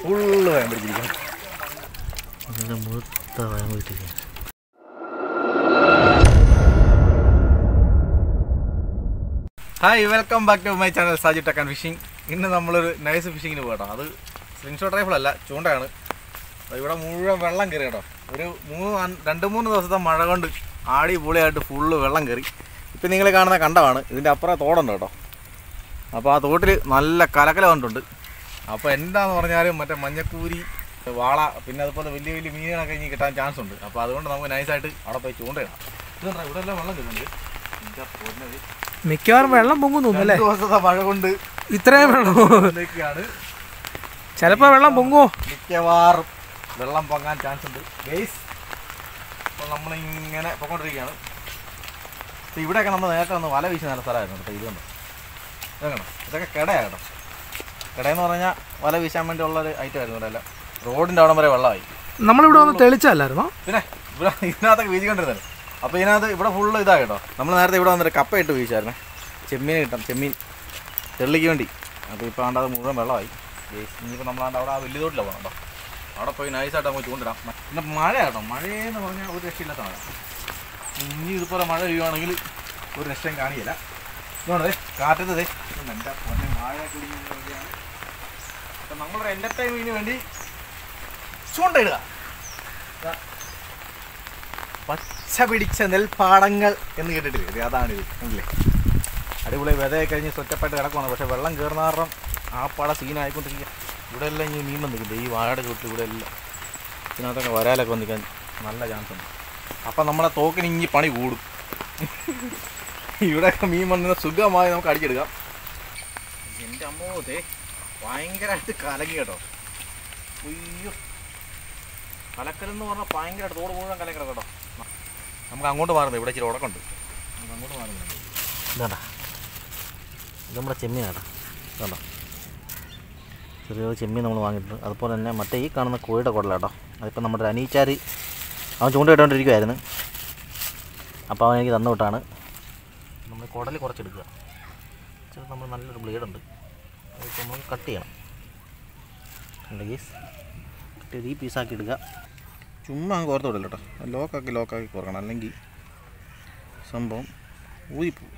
Full വയം പിടിച്ചിരിക്കുന്നു ഇതിൻ്റെ മുഴുത്ത വയം വീട്ടിരിക്കുക hi welcome back to my channel Saji ടെക്കൻ ഫിഷിംഗ് ഇന്ന് നമ്മളൊരു നൈസ് ഫിഷിങ്ങിന് പോകട്ടോ അത് സ്ലിംഗ് റൈഫിൾ അല്ല ചൂണ്ടയാണ് ദാ ഇവിടെ മുഴുവൻ വെള്ളം കയറി കേട്ടോ ഒരു മൂന്ന് നാ- രണ്ട് മൂന്ന് ദിവസത്തെ മഴ കൊണ്ട് ആടി പൊളിയായിട്ട് ഫുള്ള് വെള്ളം കയറി ഇപ്പം നിങ്ങൾ കാണുന്ന കണ്ടമാണ് ഇതിൻ്റെ അപ്പുറം തോടുണ്ട് കേട്ടോ അപ്പോൾ ആ തോട്ടിൽ നല്ല കലക്കല കണ്ടുണ്ട് അപ്പോൾ എന്താന്ന് പറഞ്ഞാലും മറ്റേ മഞ്ഞക്കൂരി വാള പിന്നെ അതുപോലെ വലിയ വലിയ മീനുകളൊക്കെ ഇനി കിട്ടാൻ ചാൻസ് ഉണ്ട് അപ്പോൾ അതുകൊണ്ട് നമുക്ക് നൈസായിട്ട് അവിടെ പോയി ചൂണ്ടയിടാം ഇതെന്താ ഇവിടെ എല്ലാം വെള്ളം കയറുന്നുണ്ട് എന്താ പൊന്നത് മിക്കവാറും വെള്ളം പൊങ്ങും തോന്നുന്നു അല്ലേ രണ്ട് ദിവസത്തെ മഴ കൊണ്ട് ഇത്രയും വെള്ളം ഇതിലേക്കാണ് ചിലപ്പോ വെള്ളം പൊങ്ങുമോ മിക്കവാറും വെള്ളം പൊങ്ങാൻ ചാൻസ് ഉണ്ട് ഗെയ്സ് അപ്പോൾ നമ്മളിങ്ങനെ പൊക്കോണ്ടിരിക്കുകയാണ് അപ്പോൾ ഇവിടെയൊക്കെ നമ്മൾ നേരത്തെ ഒന്ന് വല വീശി നല്ല സ്ഥലമായിരുന്നു കേട്ടോ ഇതുകൊണ്ട് ഇതൊക്കെ ഇതൊക്കെ കിടയാണ് കേട്ടോ കിടയെന്ന് പറഞ്ഞാൽ വല വീശാൻ വേണ്ടി ഉള്ളൊരു ഐറ്റം ആയിരുന്നു ഇവിടെ എല്ലാം റോഡിൻ്റെ അവിടം വരെ വെള്ളമായി നമ്മളിവിടെ ഒന്ന് തെളിച്ചല്ലായിരുന്നോ പിന്നെ ഇവിടെ ഇതിനകത്തൊക്കെ വീശിക്കൊണ്ടിരുന്നത് അപ്പോൾ ഇതിനകത്ത് ഇവിടെ ഫുള്ള് ഇതാ കേട്ടോ നമ്മൾ നേരത്തെ ഇവിടെ വന്നിട്ട് കപ്പ ഇട്ട് വീശായിരുന്നേ ചെമ്മീൻ കിട്ടാം ചെമ്മീൻ തെള്ളിക്ക് വേണ്ടി അപ്പോൾ ഇപ്പോൾ ആണ്ട് അത് മുഴുവൻ വെള്ളമായി ഗെയ്സ് ഇനിയിപ്പോൾ നമ്മളാണ്ട് അവിടെ ആ വലിയ തോട്ടിലാണ് പോകണം കേട്ടോ അവിടെ പോയി നൈസായിട്ട് നമുക്ക് ചൂണ്ടിടാം പിന്നെ മഴ കേട്ടോ മഴയെന്ന് പറഞ്ഞാൽ ഒരു രക്ഷയില്ലാത്ത മഴ ഇനി ഇതുപോലെ മഴ പെയ്യുവാണെങ്കിൽ ഒരു രക്ഷയും കാണിയില്ല ഇതുകൊണ്ടേ കാറ്റത്ത് ദേ ഇതുണ്ട് എൻ്റെ പൊന്നെ മഴ കുടിക്കുകയാണ് അപ്പം നമ്മളൊരു എൻ്റർടൈൻമെൻറ്റിന് വേണ്ടി ചൂണ്ടയിടുക ദാ പച്ച പിടിച്ച നെൽപ്പാടങ്ങൾ എന്ന് കേട്ടിട്ടില്ലേ ഇത് അതാണിത് അല്ലേ അടിപൊളി വിതയൊക്കെ കഴിഞ്ഞ് സ്വറ്റപ്പായിട്ട് കിടക്കുവാണ് പക്ഷെ വെള്ളം കയറുന്ന കാരണം ആ പട സീനായിക്കൊണ്ടിരിക്കുക ഇവിടെ എല്ലാം ഇനി മീൻ വന്നിട്ടുണ്ട് ഈ വാഴയുടെ ചുട്ട് ഇവിടെ എല്ലാം ഇതിനകത്തൊക്കെ വരാലൊക്കെ വന്നിക്കാൻ നല്ല ചാൻസ് ഉണ്ട് അപ്പം നമ്മളെ തോക്കിന് ഇനി പണി കൂടും ഇവിടെയൊക്കെ മീൻ വന്നത് സുഖമായി നമുക്ക് അടിച്ചെടുക്കാം എൻ്റെ അമ്മോതേ ഭയങ്കരമായിട്ട് കലങ്ങി കേട്ടോ അയ്യോ കലക്കലെന്ന് പറഞ്ഞാൽ ഭയങ്കരമായിട്ട് തോട് മുഴുവൻ കലങ്കര കേട്ടോ നമുക്ക് അങ്ങോട്ട് മാറുന്നത് ഇവിടെ ഇച്ചിരി ഉടക്കുണ്ട് നമുക്ക് അങ്ങോട്ട് മാറുന്നത് ഇതാണ്ടാ ഇത് നമ്മുടെ ചെമ്മീനാടാ ഇതാണ്ടാ ചെറിയ ചെമ്മീൻ നമ്മൾ വാങ്ങിയിട്ടുണ്ട് അതുപോലെ തന്നെ മറ്റേ ഈ കാണുന്ന കോഴിയുടെ കുടലാട്ടോ അതിപ്പോൾ നമ്മുടെ ഒരു അനീച്ചാരി അവൻ ചൂണ്ടയിട്ടുകൊണ്ടിരിക്കുമായിരുന്നു അപ്പോൾ അവൻ എനിക്ക് തന്നു വിട്ടാണ് നമ്മൾ കുടൽ കുറച്ചെടുക്കുക ഇച്ചിരി നമ്മൾ നല്ലൊരു ബ്ലേഡുണ്ട് അതിപ്പോൾ നമ്മൾ കട്ട് ചെയ്യണം അല്ലെങ്കിൽ കട്ട് ചെയ്ത് ഈ പീസാക്കി എടുക്കുക ചുമ്മാ അങ്ങ് കോർത്ത് വിടില്ല കേട്ടോ ലോക്കാക്കി ലോക്കാക്കി കുറക്കണം അല്ലെങ്കിൽ സംഭവം ഊരിപ്പോവും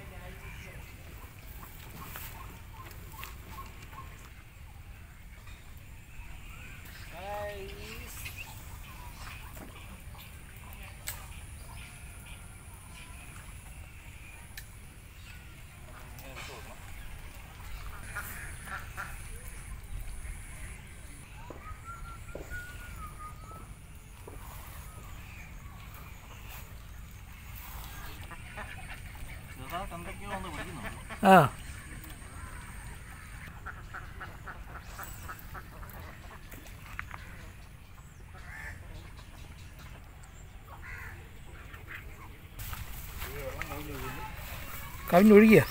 ആ കവിഞ്ഞൊഴുകിയ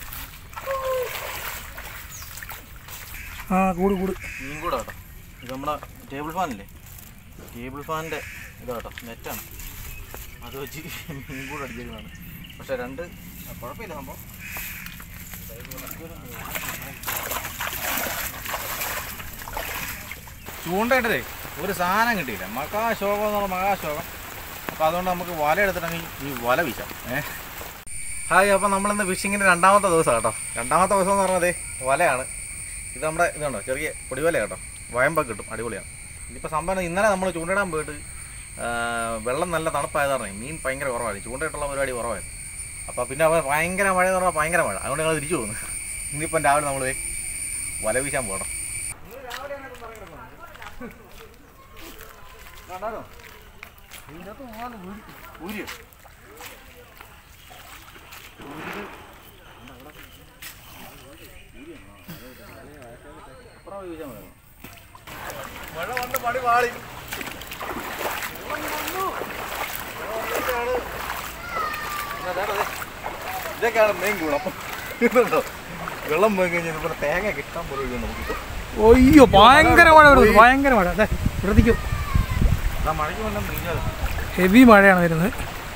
ആ കൂട് കൂട് മീൻ കൂടെ കേട്ടോ ഇത് നമ്മുടെ ടേബിൾ ഫാനില്ലേ ടേബിൾ ഫാനിൻ്റെ ഇതാ കേട്ടോ നെറ്റാണ് അത് വെച്ച് മീൻ കൂടെ അടിച്ചേക്കുന്നതാണ് പക്ഷെ രണ്ട് കുഴപ്പമില്ല സംഭവം ചൂണ്ടയിട്ടതേ ഒരു സാധനം കിട്ടിയില്ല മഹാശോകം എന്നുള്ള മഹാശോകം അപ്പോൾ അതുകൊണ്ട് നമുക്ക് വല എടുത്തിട്ടുണ്ടെങ്കിൽ ഈ വല വീശാം ഏ ഹായ് അപ്പോൾ നമ്മളിന്ന് ഫിഷിങ്ങിൻ്റെ രണ്ടാമത്തെ ദിവസം കേട്ടോ രണ്ടാമത്തെ ദിവസം എന്ന് പറഞ്ഞതേ വലയാണ് ഇത് നമ്മുടെ ഇതുണ്ടോ ചെറിയ പൊടിവല കേട്ടോ വയമ്പൊക്കെ കിട്ടും അടിപൊളിയാണ് ഇതിപ്പോൾ സംഭവം ഇന്നലെ നമ്മൾ ചൂണ്ടിടാൻ പോയിട്ട് ആ, വെള്ളം നല്ല തണുപ്പായത് കാരണം മീൻ ഭയങ്കര കുറവായിരുന്നു ചൂണ്ടയിട്ടുള്ള പരിപാടി കുറവായിരുന്നു അപ്പോൾ പിന്നെ അവ ഭയങ്കര മഴ എന്ന് പറഞ്ഞാൽ ഭയങ്കര മഴ അതുകൊണ്ട് ഞങ്ങൾ തിരിച്ചു പോകുന്നു ഇന്നിപ്പം രാവിലെ നമ്മൾ വല വീശാൻ പോകണം ഊരിയോ മഴ വന്ന് പണി പാളി ഇതൊക്കെയാണ് മെയിൻ ഗുണം ഇതുണ്ടോ വെള്ളം പോയി കഴിഞ്ഞാൽ ഇതുപോലെ തേങ്ങ കിട്ടാൻ പോലും ഇല്ല നമുക്ക് ഒയ്യോ ഭയങ്കര മഴ വരുന്നു ഭയങ്കര മഴ അതെ ശ്രദ്ധിക്കും ആ മഴയ്ക്ക് കൊണ്ടും മീനുകൾ ഹെവി മഴയാണ് വരുന്നത്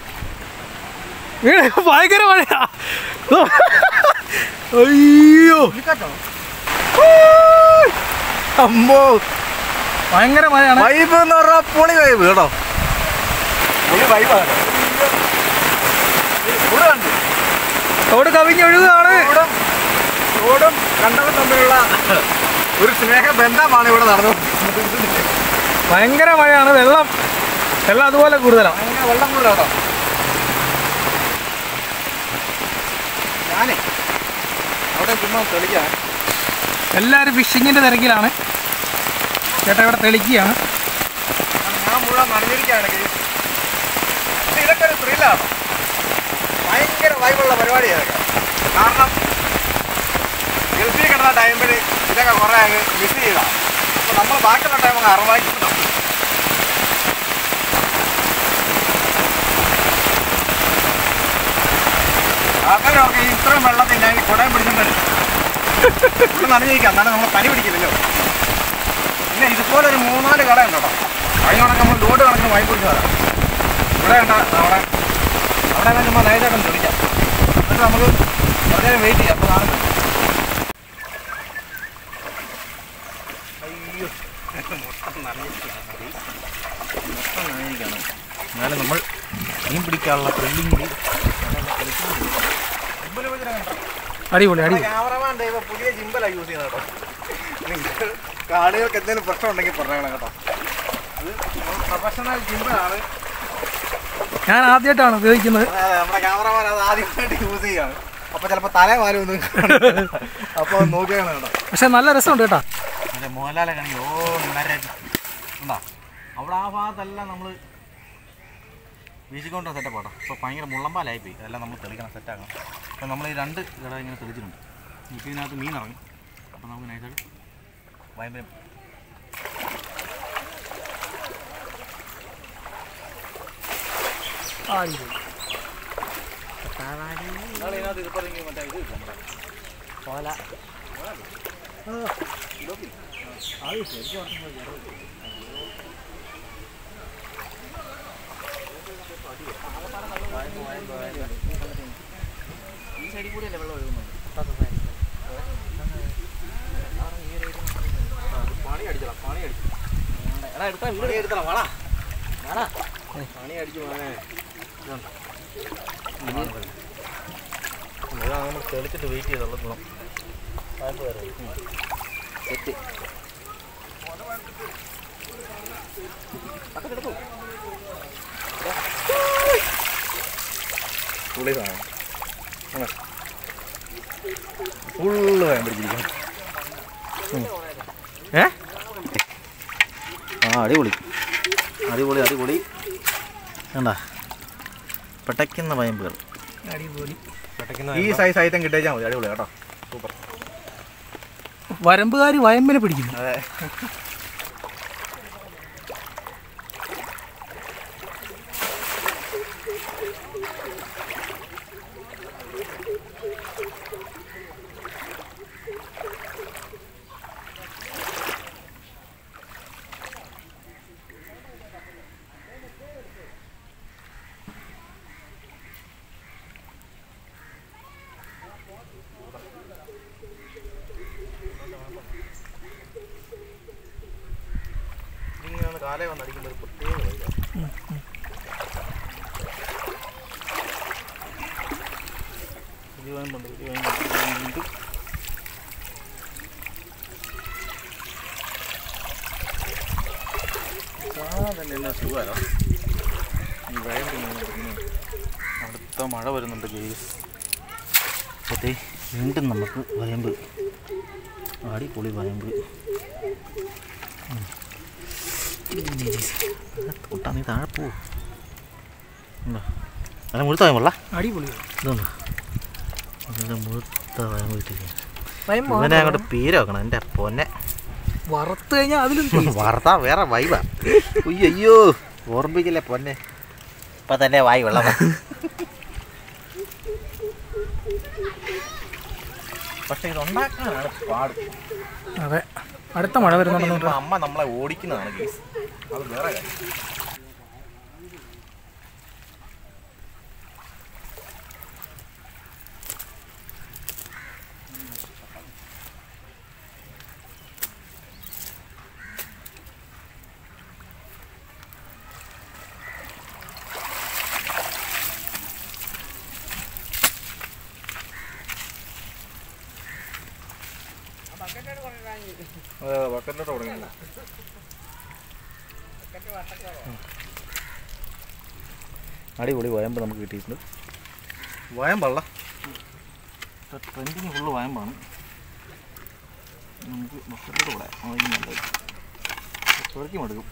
വീട് ഭയങ്കര മഴയാ അയ്യോ അമ്മോ ഭയങ്കര മഴയാണ് വൈബ് എന്ന് പറഞ്ഞാൽ പൊളി വൈബ് കേട്ടോ പൊളി വൈബാണ് ഇവിടെ കണ്ടു തോട് കവിഞ്ഞൊഴുകുകയാണ് ചൂടും ചൂടും കണ്ടവൻ തമ്മിലുള്ള ഒരു സ്നേഹബന്ധമാണ് ഇവിടെ നടന്നു ഭയങ്കര മഴയാണ് വെള്ളം വെള്ളം അതുപോലെ കൂടുതലാണ് അങ്ങനെ വെള്ളം കൂടെ കേട്ടോ ഞാനേ അവിടെ ചുമ്മാ തെളിക്കാം എല്ലാവരും ഫിഷിങ്ങിന്റെ തിരക്കിലാണ് ചേട്ടാ ഇവിടെ തെളിക്കുകയാണ് ഞാൻ മുഴുവൻ നനഞ്ഞിരിക്കുകയാണ് guys. പക്ഷേ ഇതൊക്കെ ഒരു ത്രില്ലാണ് ഭയങ്കര വൈബുള്ള പരിപാടിയാണ് ഇതൊക്കെ കാരണം ഗൾഫിൽ കിടന്ന ടൈമിൽ ഇതൊക്കെ കുറേ അങ്ങ് മിസ് ചെയ്താണ് അപ്പോൾ നമ്മൾ ബാക്കിയുള്ള ടൈം അങ്ങ് അറിവായിട്ടുണ്ടാവും ആൾക്കാരൊക്കെ ഇത്രയും വെള്ളത്തിൽ ഞാൻ ഈ കുടയും പിടിച്ചിട്ടുണ്ട് ഇവിടെ നനഞ്ഞിരിക്കാം എന്നാലും നമ്മൾ പനി പിടിക്കില്ലല്ലോ പിന്നെ ഇതുപോലെ ഒരു മൂന്നാല് കട ഉണ്ട് കേട്ടോ കഴിഞ്ഞ കണക്ക് നമ്മൾ ലോഡ് കണക്കിന് വാങ്ങി കുടിച്ചതാണ് ഇവിടെ ഉണ്ട് അവിടെ അവിടെ എല്ലാം ചുമ്മാ നൈസായിട്ടും തെളിക്കാം എന്നിട്ട് നമുക്ക് കുറച്ച് നേരം വെയിറ്റ് ചെയ്യാം അപ്പോൾ കാണുന്നു അയ്യോ മൊത്തം നനഞ്ഞിരിക്കുകയാണ് മൊത്തം നനഞ്ഞിരിക്കുകയാണ് എന്നാലും നമ്മൾ മീൻ പിടിക്കാനുള്ള ത്രില്ലിംഗ് അടിപൊളി അടിപൊളി ക്യാമറമാൻ ദൈവ പുതിയ ജിമ്പലാണ് യൂസ് ചെയ്യുന്നത് കേട്ടോ നിങ്ങൾക്ക് കാടുകൾക്ക് എന്തെങ്കിലും പ്രശ്നം ഉണ്ടെങ്കിൽ പറയണം കേട്ടോ അത് പ്രൊഫഷണൽ ജിമ്പലാണ് ഞാൻ ആദ്യമായിട്ടാണ് ഉപയോഗിക്കുന്നത് അതെ, നമ്മുടെ ക്യാമറമാൻ അത് ആദ്യമായിട്ട് യൂസ് ചെയ്യാണ് അപ്പൊ ചിലപ്പോ തലേ മാലും ഒന്നും അപ്പൊ നോക്കിയാണ് കേട്ടോ പക്ഷെ നല്ല രസമുണ്ട് കേട്ടോ അതെ മോഹൻലാലെ കണി ഓ ഉണ്ടാ അവിടെ ആ ഭാഗത്തെല്ലാം നമ്മൾ വീശിക്കൊണ്ട സെറ്റപ്പ് ആട്ടോ അപ്പോൾ ഭയങ്കര മുള്ളമ്പാലായി പോയി അതെല്ലാം നമ്മൾ തെളിക്കണം സെറ്റാക്കണം അപ്പോൾ നമ്മൾ ഈ രണ്ട് കട ഇങ്ങനെ തെളിച്ചിട്ടുണ്ട് ഇപ്പോൾ ഇതിനകത്ത് മീൻ ഇറങ്ങി അപ്പോൾ നമുക്ക് നൈസായിട്ട് ഭയങ്കര അടിപൊളി ഇതിനകത്ത് ഇതിപ്പോൾ മറ്റേ ഇത് കിട്ടും നമ്മുടെ പോല ഈ സൈഡിൽ കൂടിയല്ലേ വെള്ളം ഒഴുകുന്നത് പണി അടിച്ചടാ പണി അടിച്ചു എടാ എടുത്താ വീട് എടുത്തടാ വാടാ വാടാ പണി അടിച്ചു മോനെ ഇതാണ് നമ്മൾ തെളിച്ചിട്ട് വെയിറ്റ് ചെയ്തുള്ള ഗുണം സെറ്റ് പുളി സാധനം ഫുള്ള് വേഗം പിടിച്ചിരിക്കണം ഏ ആ അടിപൊളി അടിപൊളി അടിപൊളി വേണ്ട പെട്ടയ്ക്കുന്ന വയമ്പുകൾ അടിപൊളി ഈ സൈസ് ഐറ്റം കിട്ടിയാൽ മതി അടിപൊളി കേട്ടോ സൂപ്പർ വരമ്പുകാർ വയമ്പിനെ പിടിക്കുന്നു അതെ ഇങ്ങനെ കാലേ വന്ന് അടിക്കുമ്പോൾ ഒരു പ്രത്യേക വൈകാണ് ഇത് വേണ്ടുണ്ട് ഇത് വേണ്ടുണ്ട് സാധനം എന്നാ സുഖമല്ലോ ഈ വയം പിന്നെ അടുത്ത മഴ വരുന്നുണ്ട് ഗെയ്സ് അപ്പോഴത്തേ വീണ്ടും നമുക്ക് വയമ്പ് അടിപൊളി വയമ്പ് തൊട്ടാ നീ താഴെ പോവോ ഉണ്ടോ അല്ല മുഴുത്ത വയമ്പല്ല അടിപൊളി ഇതൊന്ന് ഇതിൻ്റെ മുഴുത്ത വയമ്പ് കിട്ടിയിരിക്കുക വയമ്പ് ഇവനെ അങ്ങോട്ട് പീര വെക്കണം എൻ്റെ പൊന്നെ വറുത്ത് കഴിഞ്ഞാൽ അതിലും taste. വാർത്ത വേറെ വൈബാ ഉയ്യോ അയ്യോ ഓർമ്മിക്കില്ലേ പൊന്നെ ഇപ്പൊ തന്നെ വായി വെള്ളം പക്ഷെ ഇത് ഉണ്ടാക്കാനാണ് പാട് അതെ അടുത്ത മഴ വരുന്നുണ്ടെന്ന് ഇപ്പൊ അമ്മ നമ്മളെ ഓടിക്കുന്നതാണ് ഗെയ്സ് അത് വേറെ കാര്യം അതെ അതെ ബക്കറ്റിലോട്ട് തുടങ്ങി അടിപൊളി വയമ്പ് നമുക്ക് കിട്ടിയിട്ടുണ്ട് വയമ്പള്ള ട്രെൻഡിങ് ഫുള്ള് വയമ്പാണ് നമുക്ക് ബക്കറ്റിലോട്ട് കൂടെ അതായിരിക്കും നല്ലത് പെറുക്കി മടുക്കും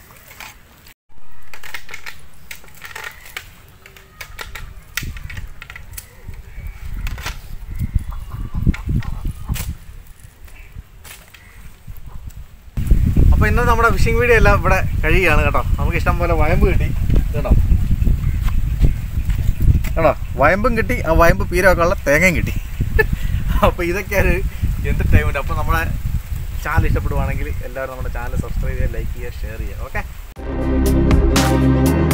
അപ്പോൾ ഇന്ന് നമ്മുടെ ഫിഷിംഗ് വീഡിയോ എല്ലാം ഇവിടെ കഴിയുകയാണ് കേട്ടോ നമുക്ക് ഇഷ്ടം പോലെ വയമ്പ് കിട്ടി കേട്ടോ കേട്ടോ വയമ്പും കിട്ടി ആ വയമ്പ് പീരമൊക്കെ ഉള്ള തേങ്ങയും കിട്ടി അപ്പോൾ ഇതൊക്കെയാണ് എൻ്റർടൈൻമെൻറ്റ് അപ്പോൾ നമ്മളെ ചാനൽ ഇഷ്ടപ്പെടുവാണെങ്കിൽ എല്ലാവരും നമ്മുടെ ചാനൽ സബ്സ്ക്രൈബ് ചെയ്യുക ലൈക്ക് ചെയ്യുക ഷെയർ ചെയ്യുക ഓക്കെ